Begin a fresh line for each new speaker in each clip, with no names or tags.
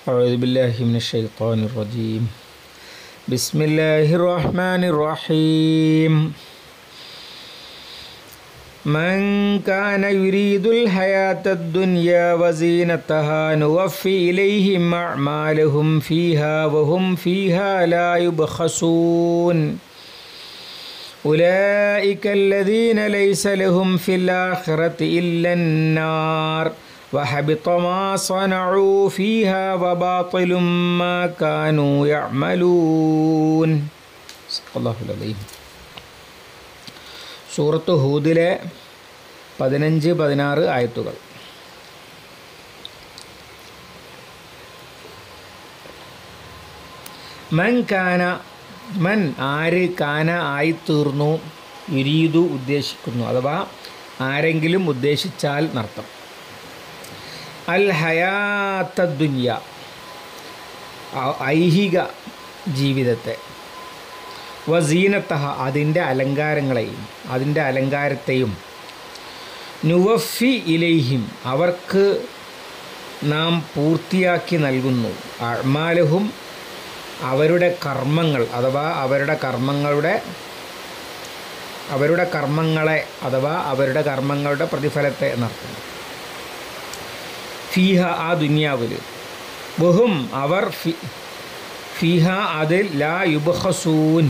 أعوذ بالله من الشيطان الرجيم بسم الله الرحمن الرحيم من كان يريد الحياة الدنيا وزينتها نوفي إليهم أعمالهم فيها وهم فيها لا يبخسون أولئك الذين ليس لهم في الآخرة إلا النار وحبط ما صنعوا فيها وباطل ما كانوا يعملون صدق الله العظيم സൂറത്ത് ഹൂദിലെ പതിനഞ്ച് പതിനാറ് ആയത്തുകൾ മൻ കാന മൻ ആര് കാന ആയിത്തീർന്നു യുരീതു ഉദ്ദേശിക്കുന്നു അഥവാ ആരെങ്കിലും ഉദ്ദേശിച്ചാൽ നർത്തം അൽ ഹയാത്ത ദുന്യ ഐഹിക ജീവിതത്തെ വസീനത്തഹ അതിൻ്റെ അലങ്കാരങ്ങളെയും അതിൻ്റെ അലങ്കാരത്തെയും നുവഫി ഇലൈഹിം അവർക്ക് നാം പൂർത്തിയാക്കി നൽകുന്നു അമാലഹും അവരുടെ കർമ്മങ്ങൾ അഥവാ അവരുടെ കർമ്മങ്ങളുടെ അവരുടെ കർമ്മങ്ങളെ അഥവാ അവരുടെ കർമ്മങ്ങളുടെ പ്രതിഫലത്തെ എന്നർത്ഥം ഫീഹ ആ ദുന്യാവിൽ ബഹും അവർ ഫി ഫിഹ അതിൽ ലാ യുബഹസൂൻ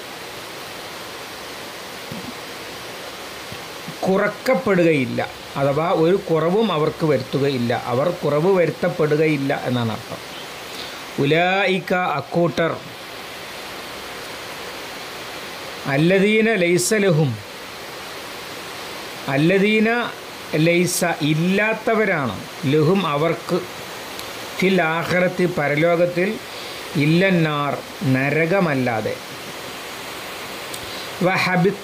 കുറക്കപ്പെടുകയില്ല അഥവാ ഒരു കുറവും അവർക്ക് വരുത്തുകയില്ല അവർ കുറവ് വരുത്തപ്പെടുകയില്ല എന്നാണ് അർത്ഥം ഉലായിക്ക അക്കൂട്ടർ അല്ലദീന ലൈസലഹും അല്ലദീന ലൈസ ഇല്ലാത്തവരാണ് ലഹും അവർക്ക് ഫിൽ ആഖിറത്തി പരലോകത്തിൽ ഇല്ലന്നാർ നരകമല്ലാതെ വഹബിത്ത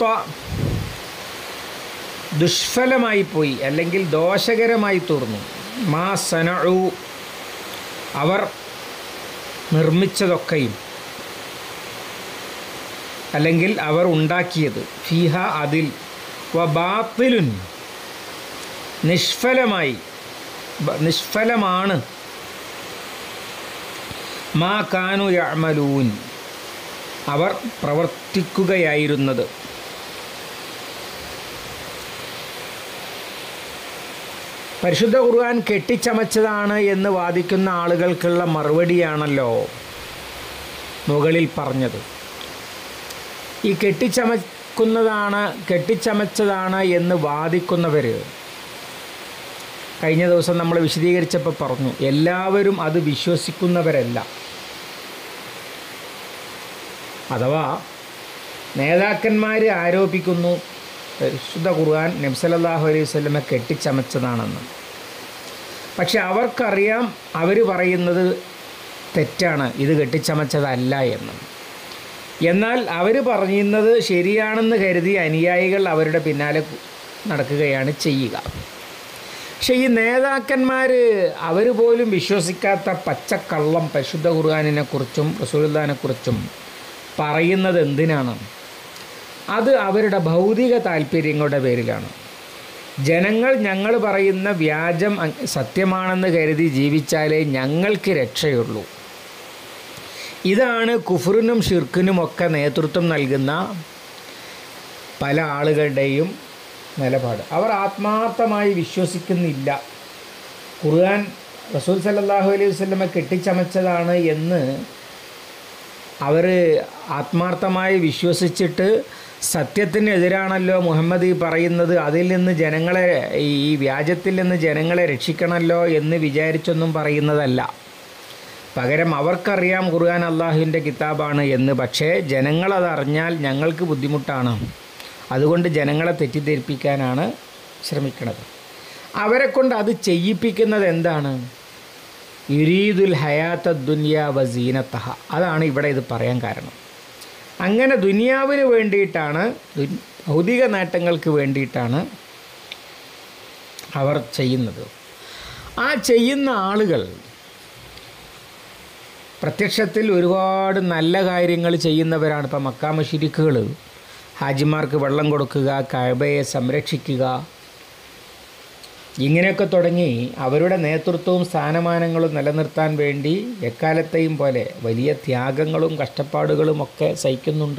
ദുഷ്ഫലമായി പോയി അല്ലെങ്കിൽ ദോഷകരമായി തീർന്നു മാ സനഉ അവർ നിർമ്മിച്ചതൊക്കെയും അല്ലെങ്കിൽ അവർ ഉണ്ടാക്കിയത് ഫിഹ അതിൽ വ ബാത്തിലുൻ നിഷ്ഫലമായി നിഷ്ഫലമാണ് മാ കാനു യമലൂൻ അവർ പ്രവർത്തിക്കുകയായിരുന്നത് പരിശുദ്ധ ഖുർആൻ കെട്ടിച്ചമച്ചതാണ് എന്ന് വാദിക്കുന്ന ആളുകൾക്കുള്ള മറുപടിയാണല്ലോ മുകളിൽ പറഞ്ഞത് ഈ കെട്ടിച്ചമക്കുന്നതാണ് കെട്ടിച്ചമച്ചതാണ് എന്ന് വാദിക്കുന്നവർ കഴിഞ്ഞ ദിവസം നമ്മൾ വിശദീകരിച്ചപ്പോൾ പറഞ്ഞു എല്ലാവരും അത് വിശ്വസിക്കുന്നവരല്ല അഥവാ നേതാക്കന്മാർ ആരോപിക്കുന്നു പരിശുദ്ധ ഖുർആൻ നബ്സലല്ലാഹു അലൈഹി സ്വലമെ കെട്ടിച്ചമച്ചതാണെന്ന് പക്ഷെ അവർക്കറിയാം അവർ പറയുന്നത് തെറ്റാണ് ഇത് കെട്ടിച്ചമച്ചതല്ല എന്ന് എന്നാൽ അവർ പറയുന്നത് ശരിയാണെന്ന് കരുതി അനുയായികൾ അവരുടെ പിന്നാലെ നടക്കുകയാണ് ചെയ്യുക പക്ഷെ ഈ നേതാക്കന്മാർ അവർ പോലും വിശ്വസിക്കാത്ത പച്ചക്കള്ളം പരിശുദ്ധ ഖുർആാനിനെ കുറിച്ചും റസൂൽദാനെക്കുറിച്ചും പറയുന്നത് എന്തിനാണ് അത് അവരുടെ ഭൗതിക താല്പര്യങ്ങളുടെ പേരിലാണ് ജനങ്ങൾ ഞങ്ങൾ പറയുന്ന വ്യാജം സത്യമാണെന്ന് കരുതി ജീവിച്ചാലേ ഞങ്ങൾക്ക് രക്ഷയുള്ളൂ ഇതാണ് കുഫറിനും ഷിർക്കിനും ഒക്കെ നേതൃത്വം നൽകുന്ന പല ആളുകളുടെയും നിലപാട് അവർ ആത്മാർത്ഥമായി വിശ്വസിക്കുന്നില്ല ഖുർആൻ റസൂൽ സല്ലാഹു അലൈഹി വസ്ലമെ കെട്ടിച്ചമച്ചതാണ് എന്ന് അവർ ആത്മാർത്ഥമായി വിശ്വസിച്ചിട്ട് സത്യത്തിനെതിരാണല്ലോ മുഹമ്മദ് ഈ പറയുന്നത് അതിൽ നിന്ന് ജനങ്ങളെ ഈ വ്യാജത്തിൽ നിന്ന് ജനങ്ങളെ രക്ഷിക്കണമല്ലോ എന്ന് വിചാരിച്ചൊന്നും പറയുന്നതല്ല പകരം അവർക്കറിയാം ഖുർആൻ അള്ളാഹുവിൻ്റെ കിതാബാണ് എന്ന് പക്ഷേ ജനങ്ങളത് അറിഞ്ഞാൽ ഞങ്ങൾക്ക് ബുദ്ധിമുട്ടാണ് അതുകൊണ്ട് ജനങ്ങളെ തെറ്റിദ്ധരിപ്പിക്കാനാണ് ശ്രമിക്കുന്നത് അവരെ കൊണ്ട് അത് ചെയ്യിപ്പിക്കുന്നത് എന്താണ് യുരീദുൽ ഹയാത്ത ദുനിയ വസീനത്തഹ അതാണ് ഇവിടെ ഇത് പറയാൻ കാരണം അങ്ങനെ ദുനിയാവിന് വേണ്ടിയിട്ടാണ് ഭൗതിക നേട്ടങ്ങൾക്ക് വേണ്ടിയിട്ടാണ് അവർ ചെയ്യുന്നത് ആ ചെയ്യുന്ന ആളുകൾ പ്രത്യക്ഷത്തിൽ ഒരുപാട് നല്ല കാര്യങ്ങൾ ചെയ്യുന്നവരാണ് ഇപ്പം മക്കാമശിരിക്കുകൾ ഹാജിമാർക്ക് വെള്ളം കൊടുക്കുക കഴബയെ സംരക്ഷിക്കുക ഇങ്ങനെയൊക്കെ തുടങ്ങി അവരുടെ നേതൃത്വവും സ്ഥാനമാനങ്ങളും നിലനിർത്താൻ വേണ്ടി എക്കാലത്തെയും പോലെ വലിയ ത്യാഗങ്ങളും കഷ്ടപ്പാടുകളും ഒക്കെ സഹിക്കുന്നുണ്ട്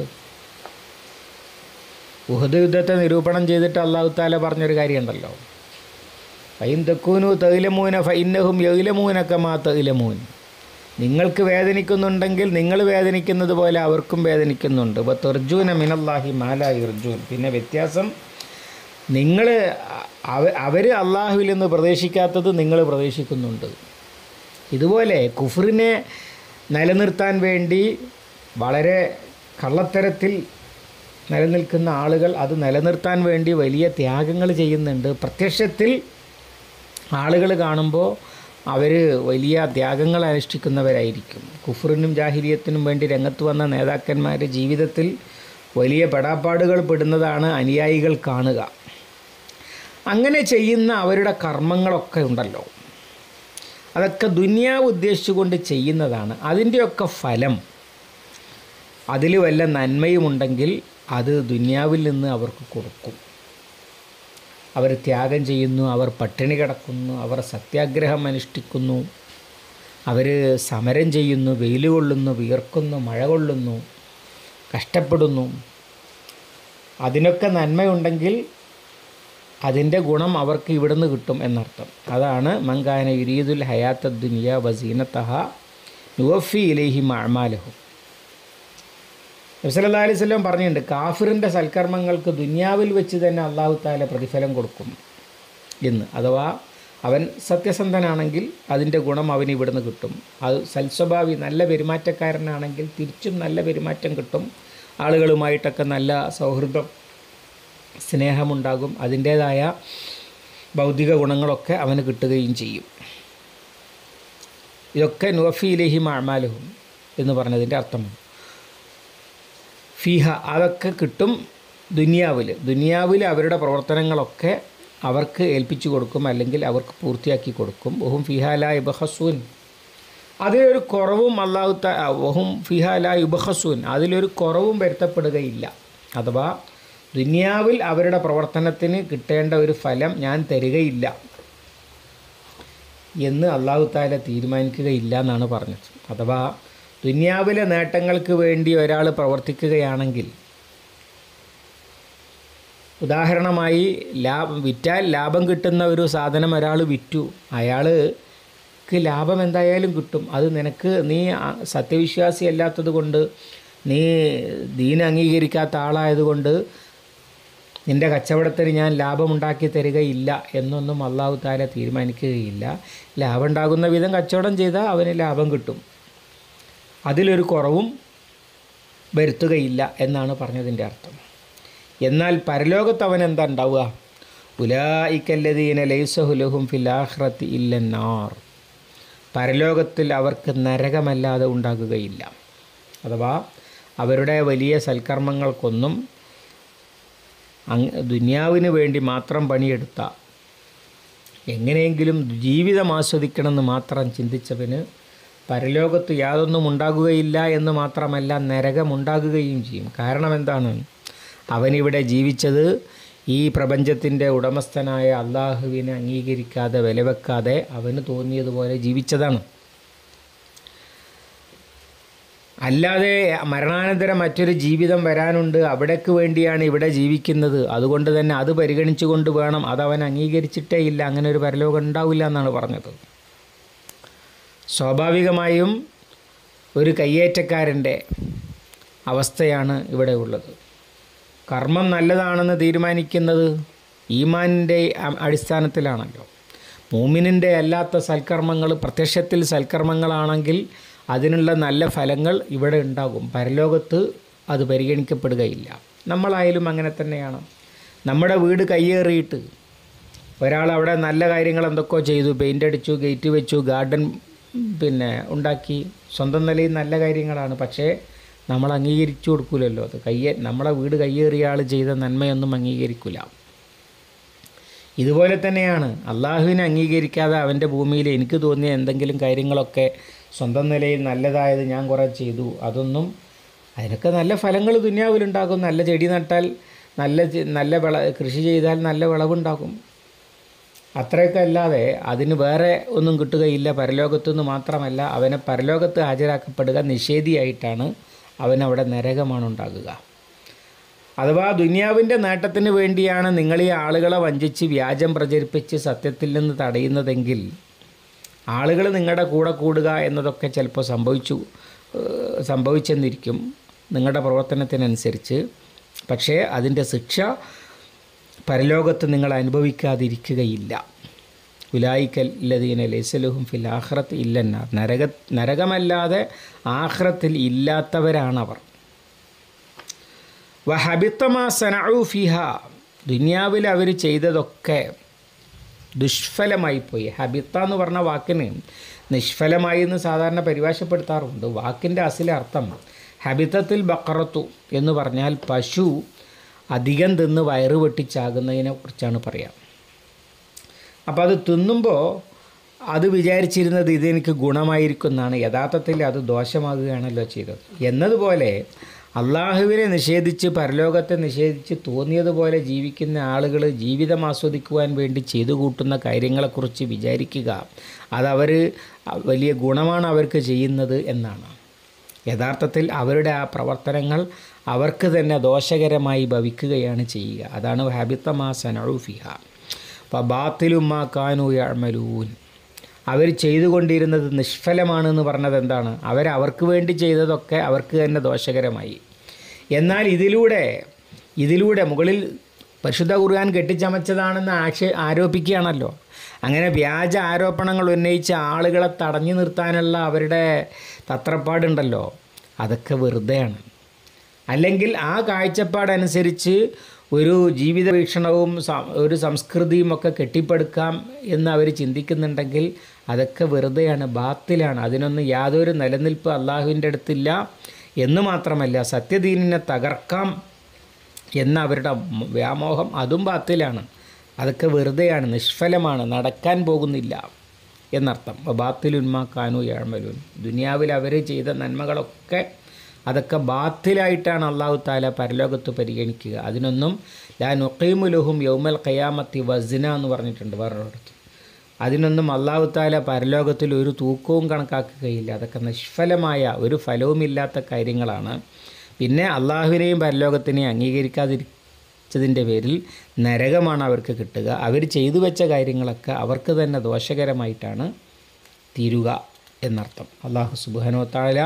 ഉഹദ് യുദ്ധത്തെ നിരൂപണം ചെയ്തിട്ട് അള്ളാഹു താല പറഞ്ഞൊരു കാര്യമുണ്ടല്ലോ ഫൈൻ തെക്കൂനു തൈലമൂന ഫൈനഹും യൈലമൂനൊക്കെ മാ തൈലമൂൻ നിങ്ങൾക്ക് വേദനിക്കുന്നുണ്ടെങ്കിൽ നിങ്ങൾ വേദനിക്കുന്നത് പോലെ അവർക്കും വേദനിക്കുന്നുണ്ട് ഇപ്പോൾ തെർജൂന മിനല്ലാഹി മാല ഇർജൂൻ പിന്നെ വ്യത്യാസം നിങ്ങൾ അവ അവർ അള്ളാഹുവിൽ നിന്ന് പ്രതീക്ഷിക്കാത്തത് നിങ്ങൾ പ്രതീക്ഷിക്കുന്നുണ്ട് ഇതുപോലെ കുഫറിനെ നിലനിർത്താൻ വേണ്ടി വളരെ കള്ളത്തരത്തിൽ നിലനിൽക്കുന്ന ആളുകൾ അത് നിലനിർത്താൻ വേണ്ടി വലിയ ത്യാഗങ്ങൾ ചെയ്യുന്നുണ്ട് പ്രത്യക്ഷത്തിൽ ആളുകൾ കാണുമ്പോൾ അവർ വലിയ ത്യാഗങ്ങൾ അനുഷ്ഠിക്കുന്നവരായിരിക്കും കുഫറിനും ജാഹിരിയത്തിനും വേണ്ടി രംഗത്ത് വന്ന നേതാക്കന്മാർ ജീവിതത്തിൽ വലിയ പെടാപ്പാടുകൾ പെടുന്നതാണ് അനുയായികൾ കാണുക അങ്ങനെ ചെയ്യുന്ന അവരുടെ കർമ്മങ്ങളൊക്കെ ഉണ്ടല്ലോ അതൊക്കെ ദുന്യാവ് ഉദ്ദേശിച്ചുകൊണ്ട് ചെയ്യുന്നതാണ് അതിൻ്റെയൊക്കെ ഫലം അതിൽ വല്ല നന്മയുമുണ്ടെങ്കിൽ അത് ദുന്യാവിൽ നിന്ന് അവർക്ക് കൊടുക്കും അവർ ത്യാഗം ചെയ്യുന്നു അവർ പട്ടിണി കിടക്കുന്നു അവർ സത്യാഗ്രഹം അനുഷ്ഠിക്കുന്നു അവർ സമരം ചെയ്യുന്നു വെയിൽ കൊള്ളുന്നു വിയർക്കുന്നു മഴ കൊള്ളുന്നു കഷ്ടപ്പെടുന്നു അതിനൊക്കെ നന്മയുണ്ടെങ്കിൽ അതിൻ്റെ ഗുണം അവർക്ക് ഇവിടുന്ന് കിട്ടും എന്നർത്ഥം അതാണ് മങ്കാന യുരീദുൽ ഹയാത്ത ദുനിയ വസീനത്തഹ നുവഫി ഇലേഹി മഅമാലഹു നബ്സല്ലാ അലൈഹി സ്വലം പറഞ്ഞിട്ടുണ്ട് കാഫിറിൻ്റെ സൽക്കർമ്മങ്ങൾക്ക് ദുനിയാവിൽ വെച്ച് തന്നെ അള്ളാഹു താല പ്രതിഫലം കൊടുക്കും എന്ന് അഥവാ അവൻ സത്യസന്ധനാണെങ്കിൽ അതിൻ്റെ ഗുണം അവന് ഇവിടുന്ന് കിട്ടും അത് സൽസ്വഭാവി നല്ല പെരുമാറ്റക്കാരനാണെങ്കിൽ തിരിച്ചും നല്ല പെരുമാറ്റം കിട്ടും ആളുകളുമായിട്ടൊക്കെ നല്ല സൗഹൃദം സ്നേഹമുണ്ടാകും അതിൻ്റേതായ ഭൗതിക ഗുണങ്ങളൊക്കെ അവന് കിട്ടുകയും ചെയ്യും ഇതൊക്കെ നുവഫിയിലേഹി മാമാലുഹും എന്ന് പറഞ്ഞതിൻ്റെ അർത്ഥമാണ് ഫിഹ അതൊക്കെ കിട്ടും ദുനിയാവിൽ ദുനിയാവിൽ അവരുടെ പ്രവർത്തനങ്ങളൊക്കെ അവർക്ക് ഏൽപ്പിച്ചു കൊടുക്കും അല്ലെങ്കിൽ അവർക്ക് പൂർത്തിയാക്കി കൊടുക്കും ഒഹും ഫിഹാല ഇബഹസൂൻ അതിലൊരു കുറവും അള്ളാഹു ത ഒഹും ഫിഹാല ഇബഹസൂൻ അതിലൊരു കുറവും വരുത്തപ്പെടുകയില്ല അഥവാ ദുനിയാവിൽ അവരുടെ പ്രവർത്തനത്തിന് കിട്ടേണ്ട ഒരു ഫലം ഞാൻ തരികയില്ല എന്ന് അള്ളാഹു താല തീരുമാനിക്കുകയില്ല എന്നാണ് പറഞ്ഞത് അഥവാ ദുനിയാവിലെ നേട്ടങ്ങൾക്ക് വേണ്ടി ഒരാൾ പ്രവർത്തിക്കുകയാണെങ്കിൽ ഉദാഹരണമായി ലാഭം വിറ്റാൽ ലാഭം കിട്ടുന്ന ഒരു സാധനം ഒരാൾ വിറ്റു അയാൾക്ക് ലാഭം എന്തായാലും കിട്ടും അത് നിനക്ക് നീ സത്യവിശ്വാസി അല്ലാത്തത് കൊണ്ട് നീ ദീന അംഗീകരിക്കാത്ത ആളായതുകൊണ്ട് നിൻ്റെ കച്ചവടത്തിന് ഞാൻ ലാഭമുണ്ടാക്കി തരികയില്ല എന്നൊന്നും അള്ളാഹു താല തീരുമാനിക്കുകയില്ല ലാഭം ഉണ്ടാകുന്ന വിധം കച്ചവടം ചെയ്താൽ അവന് ലാഭം കിട്ടും അതിലൊരു കുറവും വരുത്തുകയില്ല എന്നാണ് പറഞ്ഞതിൻ്റെ അർത്ഥം എന്നാൽ പരലോകത്ത് അവൻ എന്താ ഉണ്ടാവുക ഉലായിക്കല്ലതീന ലൈസഹുലഹും ഫിലാഹ്റത്തി ഇല്ലെന്നാർ പരലോകത്തിൽ അവർക്ക് നരകമല്ലാതെ ഉണ്ടാകുകയില്ല അഥവാ അവരുടെ വലിയ സൽക്കർമ്മങ്ങൾക്കൊന്നും അങ് ദുനിയാവിന് വേണ്ടി മാത്രം പണിയെടുത്ത എങ്ങനെയെങ്കിലും ജീവിതം ആസ്വദിക്കണമെന്ന് മാത്രം ചിന്തിച്ചവന് പരലോകത്ത് യാതൊന്നും ഉണ്ടാകുകയില്ല എന്ന് മാത്രമല്ല നരകമുണ്ടാകുകയും ചെയ്യും കാരണം എന്താണ് അവനിവിടെ ജീവിച്ചത് ഈ പ്രപഞ്ചത്തിൻ്റെ ഉടമസ്ഥനായ അള്ളാഹുവിനെ അംഗീകരിക്കാതെ വിലവെക്കാതെ അവന് തോന്നിയതുപോലെ ജീവിച്ചതാണ് അല്ലാതെ മരണാനന്തരം മറ്റൊരു ജീവിതം വരാനുണ്ട് അവിടേക്ക് വേണ്ടിയാണ് ഇവിടെ ജീവിക്കുന്നത് അതുകൊണ്ട് തന്നെ അത് പരിഗണിച്ചുകൊണ്ട് വേണം അതവൻ അംഗീകരിച്ചിട്ടേ ഇല്ല അങ്ങനെ ഒരു പരലോകം ഉണ്ടാവില്ല എന്നാണ് പറഞ്ഞത് സ്വാഭാവികമായും ഒരു കയ്യേറ്റക്കാരൻ്റെ അവസ്ഥയാണ് ഇവിടെ ഉള്ളത് കർമ്മം നല്ലതാണെന്ന് തീരുമാനിക്കുന്നത് ഈമാനിൻ്റെ അടിസ്ഥാനത്തിലാണല്ലോ മൂമിനിൻ്റെ അല്ലാത്ത സൽക്കർമ്മങ്ങൾ പ്രത്യക്ഷത്തിൽ സൽക്കർമ്മങ്ങളാണെങ്കിൽ അതിനുള്ള നല്ല ഫലങ്ങൾ ഇവിടെ ഉണ്ടാകും പരലോകത്ത് അത് പരിഗണിക്കപ്പെടുകയില്ല നമ്മളായാലും അങ്ങനെ തന്നെയാണ് നമ്മുടെ വീട് കയ്യേറിയിട്ട് ഒരാൾ അവിടെ നല്ല കാര്യങ്ങൾ എന്തൊക്കെയോ ചെയ്തു പെയിൻ്റ് അടിച്ചു ഗേറ്റ് വെച്ചു ഗാർഡൻ പിന്നെ ഉണ്ടാക്കി സ്വന്തം നിലയിൽ നല്ല കാര്യങ്ങളാണ് പക്ഷേ നമ്മൾ അംഗീകരിച്ചു കൊടുക്കില്ലല്ലോ അത് കയ്യേ നമ്മളെ വീട് കയ്യേറിയ ആൾ ചെയ്ത നന്മയൊന്നും അംഗീകരിക്കില്ല ഇതുപോലെ തന്നെയാണ് അള്ളാഹുവിനെ അംഗീകരിക്കാതെ അവൻ്റെ ഭൂമിയിൽ എനിക്ക് തോന്നിയ എന്തെങ്കിലും കാര്യങ്ങളൊക്കെ സ്വന്തം നിലയിൽ നല്ലതായത് ഞാൻ കുറേ ചെയ്തു അതൊന്നും അതിനൊക്കെ നല്ല ഫലങ്ങൾ ദുനിയാവിലുണ്ടാകും നല്ല ചെടി നട്ടാൽ നല്ല ചെ- നല്ല വിള കൃഷി ചെയ്താൽ നല്ല വിളവുണ്ടാകും അത്രയൊക്കെ അല്ലാതെ അതിന് വേറെ ഒന്നും കിട്ടുകയില്ല പരലോകത്തുനിന്ന് മാത്രമല്ല അവനെ പരലോകത്ത് ഹാജരാക്കപ്പെടുക നിഷേധിയായിട്ടാണ് അവനവിടെ നരകമാണ് ഉണ്ടാകുക അഥവാ ദുനിയാവിൻ്റെ നേട്ടത്തിന് വേണ്ടിയാണ് നിങ്ങൾ ഈ ആളുകളെ വഞ്ചിച്ച് വ്യാജം പ്രചരിപ്പിച്ച് സത്യത്തിൽ നിന്ന് തടയുന്നതെങ്കിൽ ആളുകൾ നിങ്ങളുടെ കൂടെ കൂടുക എന്നതൊക്കെ ചിലപ്പോൾ സംഭവിച്ചു ഏഹ് സംഭവിച്ചെന്നിരിക്കും നിങ്ങളുടെ പ്രവർത്തനത്തിനനുസരിച്ച് പക്ഷേ അതിൻ്റെ ശിക്ഷ പരലോകത്ത് നിങ്ങൾ അനുഭവിക്കാതിരിക്കുകയില്ല ഉലായിക്കല്ലതീന ലൈസലുഹും ഫിൽ ആഖ്റത്ത് ഇല്ലെന്ന നരക നരകമല്ലാതെ ആഖ്റത്തിൽ ഇല്ലാത്തവരാണവർ വഹബിത്തമാ സനഉ ഫിഹ ദുനിയാവിൽ അവർ ചെയ്തതൊക്കെ ദുഷ്ഫലമായി പോയി ഹബിത്ത എന്ന് പറഞ്ഞ വാക്കിന് നിഷ്ഫലമായി എന്ന് സാധാരണ പരിഭാഷപ്പെടുത്താറുണ്ട് വാക്കിൻ്റെ അസിലെ അർത്ഥം ഹബിത്തത്തിൽ ബക്കറത്തു എന്ന് പറഞ്ഞാൽ പശു അധികം തിന്ന് വയറ് വെട്ടിച്ചാകുന്നതിനെ കുറിച്ചാണ് പറയാം അപ്പോൾ അത് തിന്നുമ്പോൾ അത് വിചാരിച്ചിരുന്നത് ഇതെനിക്ക് ഗുണമായിരിക്കും എന്നാണ് യഥാർത്ഥത്തിൽ അത് ദോഷമാകുകയാണല്ലോ ചെയ്തത് എന്നതുപോലെ അള്ളാഹുവിനെ നിഷേധിച്ച് പരലോകത്തെ നിഷേധിച്ച് തോന്നിയതുപോലെ ജീവിക്കുന്ന ആളുകൾ ജീവിതം ആസ്വദിക്കുവാൻ വേണ്ടി ചെയ്തു കൂട്ടുന്ന കാര്യങ്ങളെക്കുറിച്ച് വിചാരിക്കുക അതവർ വലിയ ഗുണമാണ് അവർക്ക് ചെയ്യുന്നത് എന്നാണ് യഥാർത്ഥത്തിൽ അവരുടെ ആ പ്രവർത്തനങ്ങൾ അവർക്ക് തന്നെ ദോഷകരമായി ഭവിക്കുകയാണ് ചെയ്യുക അതാണ് ഹാബിത്തമാ സനൗഫിഹ അപ്പോൾ ബാത്തിലുമാ കാനു യഅ്മലൂൻ അവർ ചെയ്തുകൊണ്ടിരുന്നത് നിഷ്ഫലമാണെന്ന് പറഞ്ഞത് എന്താണ് അവർ അവർക്ക് വേണ്ടി ചെയ്തതൊക്കെ അവർക്ക് തന്നെ ദോഷകരമായി എന്നാൽ ഇതിലൂടെ ഇതിലൂടെ മുകളിൽ പരിശുദ്ധ ഖുർആൻ കെട്ടിച്ചമച്ചതാണെന്ന് ആക്ഷേ ആരോപിക്കുകയാണല്ലോ അങ്ങനെ വ്യാജ ആരോപണങ്ങൾ ഉന്നയിച്ച ആളുകളെ തടഞ്ഞു നിർത്താനുള്ള അവരുടെ തത്രപ്പാടുണ്ടല്ലോ അതൊക്കെ വെറുതെയാണ് അല്ലെങ്കിൽ ആ കാഴ്ചപ്പാടനുസരിച്ച് ഒരു ജീവിത വീക്ഷണവും സ- ഒരു സംസ്കൃതിയും ഒക്കെ കെട്ടിപ്പടുക്കാം എന്ന് അവർ ചിന്തിക്കുന്നുണ്ടെങ്കിൽ അതൊക്കെ വെറുതെയാണ് ബാത്തിലാണ് അതിനൊന്നും യാതൊരു നിലനിൽപ്പ് അള്ളാഹുവിൻ്റെ അടുത്തില്ല എന്ന് മാത്രമല്ല സത്യദീനിനെ തകർക്കാം എന്ന അവരുടെ മ- വ്യാമോഹം അതും ബാത്തിലാണ് അതൊക്കെ വെറുതെയാണ് നിഷ്ഫലമാണ് നടക്കാൻ പോകുന്നില്ല എന്നർത്ഥം ബാത്തിലുന്മാ കാനു യാഴ്മലുൻ ദുനിയാവിൽ അവർ ചെയ്ത നന്മകളൊക്കെ അതൊക്കെ ബാത്തിലായിട്ടാണ് അള്ളാഹു താല പരലോകത്ത് പരിഗണിക്കുക അതിനൊന്നും ലാ നുഖീമുലുഹും യൗമൽ ഖയാമത്തി വസ്ന എന്ന് പറഞ്ഞിട്ടുണ്ട് വേറൊരിടത്ത് അതിനൊന്നും അള്ളാഹു താല പരലോകത്തിൽ ഒരു തൂക്കവും കണക്കാക്കുകയില്ല അതൊക്കെ നിഷ്ഫലമായ ഒരു ഫലവുമില്ലാത്ത കാര്യങ്ങളാണ് പിന്നെ അള്ളാഹുവിനെയും പരലോകത്തിനെയും അംഗീകരിക്കാതിരിച്ചതിൻ്റെ പേരിൽ നരകമാണ് അവർക്ക് കിട്ടുക അവർ ചെയ്തു വെച്ച കാര്യങ്ങളൊക്കെ അവർക്ക് തന്നെ ദോഷകരമായിട്ടാണ് തീരുക എന്നർത്ഥം അള്ളാഹു സുബാനോ താല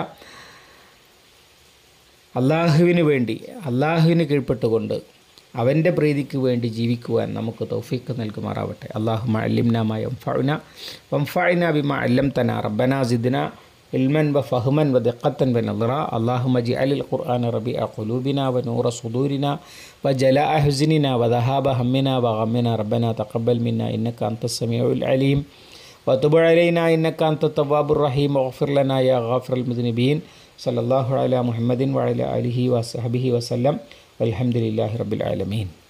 അള്ളാഹുവിന് വേണ്ടി അള്ളാഹുവിന് കീഴ്പ്പെട്ടുകൊണ്ട് അവൻ്റെ പ്രീതിക്ക് വേണ്ടി ജീവിക്കുവാൻ നമുക്ക് തൗഫീക്ക് നൽകുമാറാവട്ടെ അള്ളാഹു അല്ലിംനാമായ ഫൗന വംഫായിന ബിമ അല്ലം തന റബ്ബന സിദ്ന ഇൽമൻ വ ഫഹ്മൻ വ ദിഖത്തൻ വ നദ്റ അള്ളാഹു മജി അലിൽ ഖുർആൻ റബി ഖുലൂബിന വ നൂറ സുദൂരിന വ ജല ഹുസിനിന വ ദഹാബ ഹമ്മിന വ ഗമ്മിന റബ്ബന തഖബ്ബൽ മിന്ന ഇന്നക അന്ത സമീഉൽ അലീം وتب علينا إنك أنت التواب الرحيم واغفر لنا يا غافر المذنبين صلى الله على محمد وعلى آله وصحبه وسلم والحمد لله رب العالمين